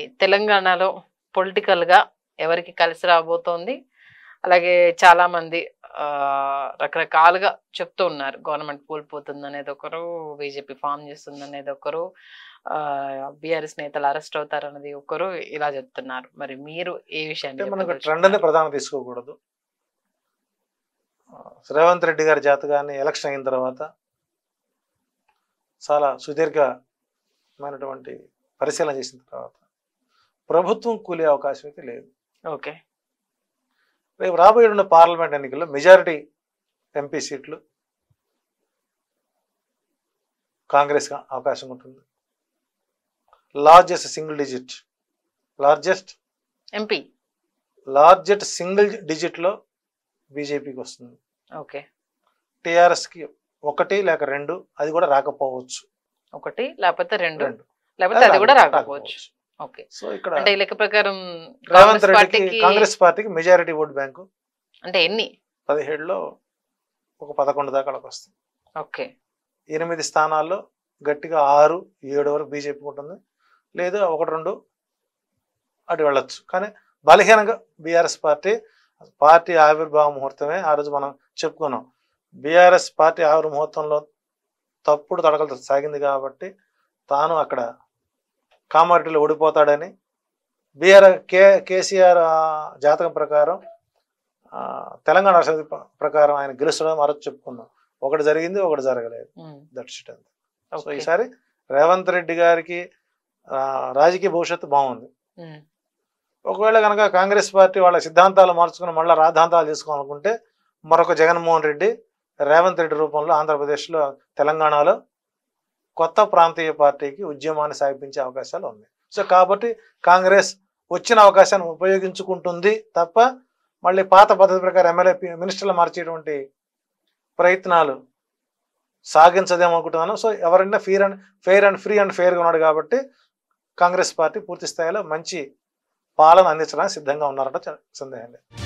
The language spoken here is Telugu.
తెలంగాణలో పొలిటికల్ గా ఎవరికి కలిసి రాబోతోంది అలాగే చాలా మంది ఆ, రకరకాలుగా చెప్తూ ఉన్నారు గవర్నమెంట్ కూలిపోతుంది అనేది ఒకరు బీజేపీ ఫామ్ చేస్తుంది అనేది ఒకరు బీఆర్ఎస్ నేతలు అరెస్ట్ అవుతారు అనేది ఒకరు ఇలా చెప్తున్నారు మరి మీరు ఏ అంటే విషయాన్ని మనకు ట్రెండ్ చెప్పదలుచుకున్నారు? ప్రధానం తీసుకోకూడదు ఆ, రేవంత్ రెడ్డి గారి జాతకాన్ని ఎలక్షన్ అయిన తర్వాత చాలా సుదీర్ఘమైనటువంటి పరిశీలన చేసిన తర్వాత ప్రభుత్వం కూలే అవకాశం అయితే లేదు ఓకే రేపు రాబోయే ఉన్న పార్లమెంట్ ఎన్నికల్లో మెజారిటీ ఎంపీ సీట్లు కాంగ్రెస్ అవకాశం ఉంటుంది largest single digit largest MP largest single డిజిట్లో బీజేపీకి వస్తుంది ఓకే టీఆర్ఎస్కి ఒకటి లేక రెండు అది కూడా రాకపోవచ్చు ఒకటి లేకపోతే రెండు రెండు లేకపోతే అది కూడా రాకపోవచ్చు ఓకే సో ఇక్కడ అంటే ఈ లెక్క ప్రకారం రేవంత్ కాంగ్రెస్ రెడ్డికి పార్టీకి కాంగ్రెస్ పార్టీకి మెజారిటీ ఓట్ బ్యాంకు అంటే ఎన్ని పదిహేడులో ఒక పదకొండు దాకా వాళ్ళకి వస్తుంది ఓకే ఎనిమిది స్థానాల్లో గట్టిగా ఆరు ఏడు వరకు బీజేపీ ఉంటుంది లేదు ఒకటి రెండు అటు వెళ్ళొచ్చు కానీ బలహీనంగా బీఆర్ఎస్ పార్టీ పార్టీ ఆవిర్భావ ముహూర్తమే ఆ రోజు మనం చెప్పుకున్నాం బీఆర్ఎస్ పార్టీ ఆవిర్భావ ముహూర్తంలో తప్పుడు తడకలతో సాగింది కాబట్టి తాను అక్కడ కామారెడ్డిలో ఓడిపోతాడని బీఆర్ కే కేసీఆర్ ఆ, జాతకం ప్రకారం ఆ, తెలంగాణ రాష్ట్ర ప్రకారం ఆయన గెలుస్తాడని ఆ రోజు చెప్పుకున్నాం ఒకటి జరిగింది ఒకటి జరగలేదు ఉమ్, దట్స్ ఇట్ అంతే సో ఓకే. ఈసారి రేవంత్ రెడ్డి గారికి ఆ, రాజకీయ భవిష్యత్తు బాగుంది ఉమ్, ఒకవేళ కనుక కాంగ్రెస్ పార్టీ వాళ్ళ సిద్ధాంతాలు మార్చుకుని మళ్ళీ రాద్ధాంతాలు తీసుకోవాలనుకుంటే మరొక జగన్మోహన్ రెడ్డి రేవంత్ రెడ్డి రూపంలో ఆంధ్రప్రదేశ్లో తెలంగాణలో కొత్త ప్రాంతీయ పార్టీకి ఉద్యమాన్ని సాగిపించే అవకాశాలు ఉన్నాయి సో కాబట్టి కాంగ్రెస్ వచ్చిన అవకాశాన్ని ఉపయోగించుకుంటుంది తప్ప మళ్ళీ పాత పద్ధతి ప్రకారం ఎమ్మెల్యే పి- మినిస్టర్లు మార్చేటువంటి ప్రయత్నాలు సాగించదేమో అనుకుంటున్నాను సో ఎవరైనా fair and fair and free and ఫెయిర్గా ఉన్నాడు కాబట్టి కాంగ్రెస్ పార్టీ పూర్తి స్థాయిలో మంచి పాలన అందించడానికి సిద్ధంగా ఉన్నారట సందేహం లేదు